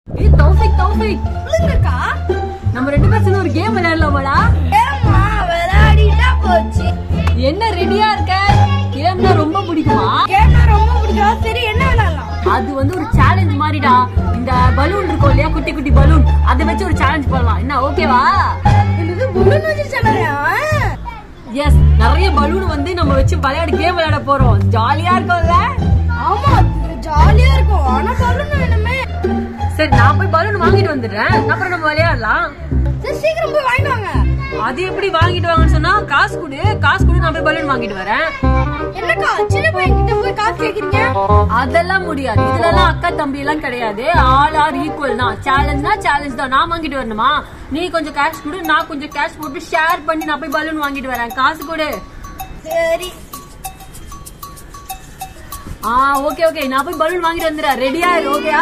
ஏய் தௌஃபிக் தௌஃபிக் சொல்லுங்கக்கா நம்ம ரெண்டு பேரும் சேர்ந்து ஒரு கேம் விளையாடலாமாடா ஏம்மா விளையாடிட்டா போச்சு என்ன ரெடியா இருக்க கேம்னா ரொம்ப பிடிக்குமா கேம்னா ரொம்ப பிடிக்கும் சரி என்ன விளையாடலாம் அது வந்து ஒரு சேலஞ்ச் மாதிரிடா இந்த பலூன் இருக்கும் இல்லையா குட்டி குட்டி பலூன் அதை வச்சு ஒரு சேலஞ்ச் பண்ணலாம் என்ன ஓகேவா இது புல்லன் வச்சு சொல்லலையா எஸ் நிறைய பலூன் வந்து நம்ம வச்சு விளையாட கேம் விளையாட போறோம் ஜாலியா இருக்கும்ல ஆமா ஜாலியா இருக்கும் ஆனா பலூன் வேணுமே சரி நான் போய் பலூன் வாங்கிட்டு வந்துடுறேன் அப்புறம் நம்ம விளையாடலாம் சரி சீக்கிரம் போய் வாங்கிட்டு வாங்க அது எப்படி வாங்கிட்டு வாங்கன்னு சொன்னா காசு கொடு காசு கொடு நான் போய் பலூன் வாங்கிட்டு வரேன் என்னக்கா சின்ன பையன் கிட்ட போய் காசு கேக்குறீங்க அதெல்லாம் முடியாது இதுல எல்லாம் அக்கா தம்பி எல்லாம் கிடையாது ஆல் ஆர் ஈக்குவல் தான் சேலஞ்ச்னா சேலஞ்ச் தான் நான் வாங்கிட்டு வரணுமா நீ கொஞ்சம் கேஷ் கொடு நான் கொஞ்சம் கேஷ் போட்டு ஷேர் பண்ணி நான் போய் பலூன் வாங்கிட்டு வரேன் காசு கொடு சரி ஆ ஓகே ஓகே நான் போய் பலூன் வாங்கிட்டு வந்துடுறேன் ரெடியா ஓகேயா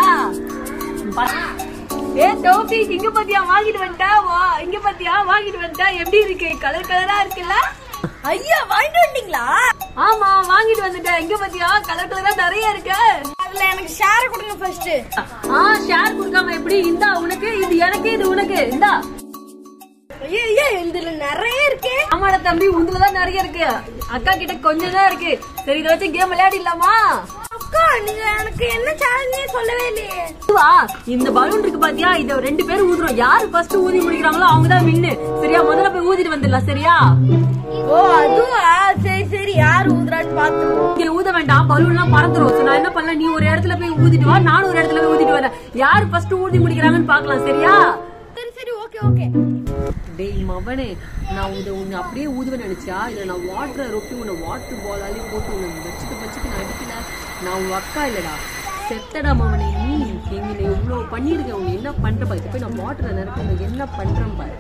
ஏ டோபிக் இங்க பாத்தியா வாங்கிட்டு வந்துட்டா வா இங்க பாத்தியா வாங்கிட்டு வந்துட்டா எப்படி இருக்கு கலர் கலரா இருக்குல்ல ஐயா வாங்கிட்டு வந்தீங்களா ஆமா வாங்கிட்டு வந்துட்டேன் இங்க பாத்தியா கலர் கலரா நிறைய இருக்கு அதுல எனக்கு ஷேர் கொடுங்க ஃபர்ஸ்ட் ஆ ஷேர் கொடுக்காம எப்படி இந்தா உனக்கு இது எனக்கு இது உனக்கு இந்தா ஐயா ஐயா இதுல நிறைய இருக்கு ஆமாடா தம்பி உந்துலதான் நிறைய இருக்கு அக்கா கிட்ட கொஞ்சம் தான் இருக்கு சரி இதை வச்சு கேம் விளையாடிடலாமா அக்கா நீங்க எனக்கு என்ன சேலஞ்சே சொல்லவே இல்லையே வா இந்த பலூன் இருக்கு பாத்தியா இத ரெண்டு பேரும் ஊதுறோம் யாரு ஃபர்ஸ்ட் ஊதி முடிக்கிறாங்களோ அவங்க தான் வின்னு சரியா முதல்ல போய் ஊதிட்டு வந்துடலாம் சரியா ஓ அதுவா சரி சரி யார் ஊதுறான்னு பாத்துருவோம் இங்க ஊத வேண்டாம் பலூன் எல்லாம் பறந்துரும் So, நான் என்ன பண்ணல நீ ஒரு இடத்துல போய் ஊதிட்டு வா நானும் ஒரு இடத்துல போய் ஊதிட்டு வரேன் யாரு ஃபர்ஸ்ட் ஊதி முடிக்கிறாங்கன்னு பாக்கலாம் சரியா சரி சரி ஓகே ஓகே டேய் மவனே நான் இதை உன்னை அப்படியே ஊதுவேன் நினைச்சா இல்ல நான் வாட்டரை ரொப்பி உன்னை வாட்டர் பாலாலே போட்டு உன்னை வச்சுட்டு வச்சுட்டு நான் அடிக்கல நான் உன் அக்கா இல்லடா செத்தடா மவனே நீ எங்களை இவ்வளவு பண்ணிருக்க உன்னை என்ன பண்ற பாரு இப்ப போய் நான் வாட்டரை நிரப்பி உனக்கு என்ன பண்றேன் பாரு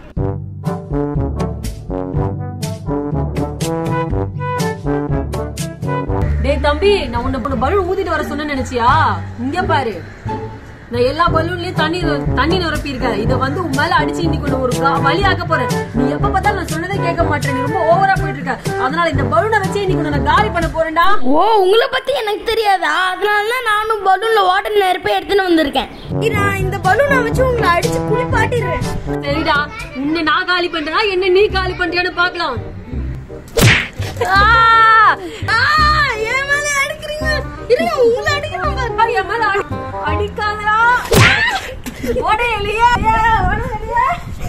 டேய் தம்பி நான் உன்னை பலூன் ஊதிட்டு வர சொன்னேன்னு நினைச்சியா இங்க பாரு நான் எல்லா பலூன்லயும் தண்ணி தண்ணி நிரப்பி இருக்கேன் இத வந்து உன் மேல அடிச்சு இன்னைக்கு உன்னை ஒரு கா- வழியாக்க போறேன் நீ எப்ப பார்த்தாலும் நான் சொன்னதே கேட்க மாட்டேன் நீ ரொம்ப ஓவரா போயிட்டு இருக்க அதனால இந்த பலூனை வச்சு இன்னைக்கு உன்னை நான் காலி பண்ண போறேன்டா ஓ உங்களை பத்தி எனக்கு தெரியாதா அதனால தான் நானும் பலூன்ல வாட்டர் நெருப்பை எடுத்துன்னு வந்திருக்கேன் நான் இந்த பலூனை வச்சு உங்களை அடிச்சு குளிப்பாட்டிடுறேன் சரிடா உன்னை நான் காலி பண்றேனா என்ன நீ காலி பண்றியான்னு பாக்கலாம் ஏன் மேல அடிக்கிறீங்க இருங்க உங்களை அடிக்கிறேன் பாரு. என் மேல அடி- அடிக்காதடா ஓடையிலையே ஓடையிலையே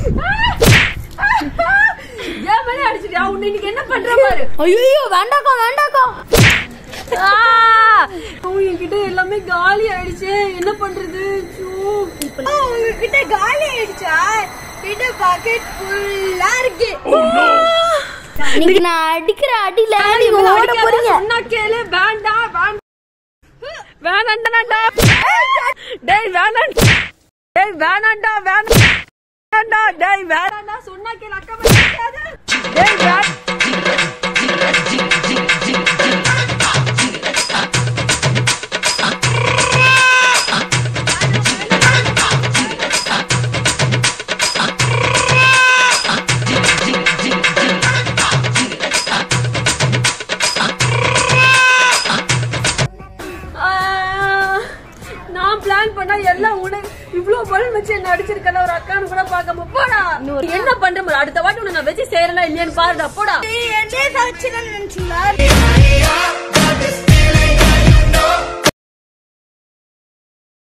என் மேல அடிச்சிட்டியா உன்னை இன்னைக்கு என்ன பண்ற பாரு ஐயோ வேண்டாக்கா வேண்டாக்கா ஆ! அவன் என்கிட்ட எல்லாமே காலி ஆயிடுச்சு என்ன பண்றது ஐயோ. ஆ, உங்ககிட்ட காலி ஆயிடுச்சா கிட்ட பாக்கெட் ஃபுல்லா இருக்கு இன்னைக்கு நான் அடிக்கிற அடியில நீங்க இவனை ஓட அடிக்காத, போறீங்க சொன்னா கேளு வேண்டாம் வேண்டாம் வேணாண்டாடா டேய் வேணாம் டேய் வேணாண்டா வேணாம் வேண்டாம் டேய் வேணாண்டா சொன்னா கேளு அக்கா மேல அடிக்காத. டேய் வே ஆ, நான் பிளான் பண்ணா எல்லாம் உனக்கு இவ்ளோ பலன் வச்சு என்ன அடிச்சிருக்கல ஒரு அக்கானு கூட பார்க்காம போடா என்ன பண்ற மாதிரி அடுத்த வாட்டி உன்னை நான் வச்சு செய்யறேனா இல்லையான்னு பாருடா போடா என்னையே சாட்சி நினைச்சீங்களா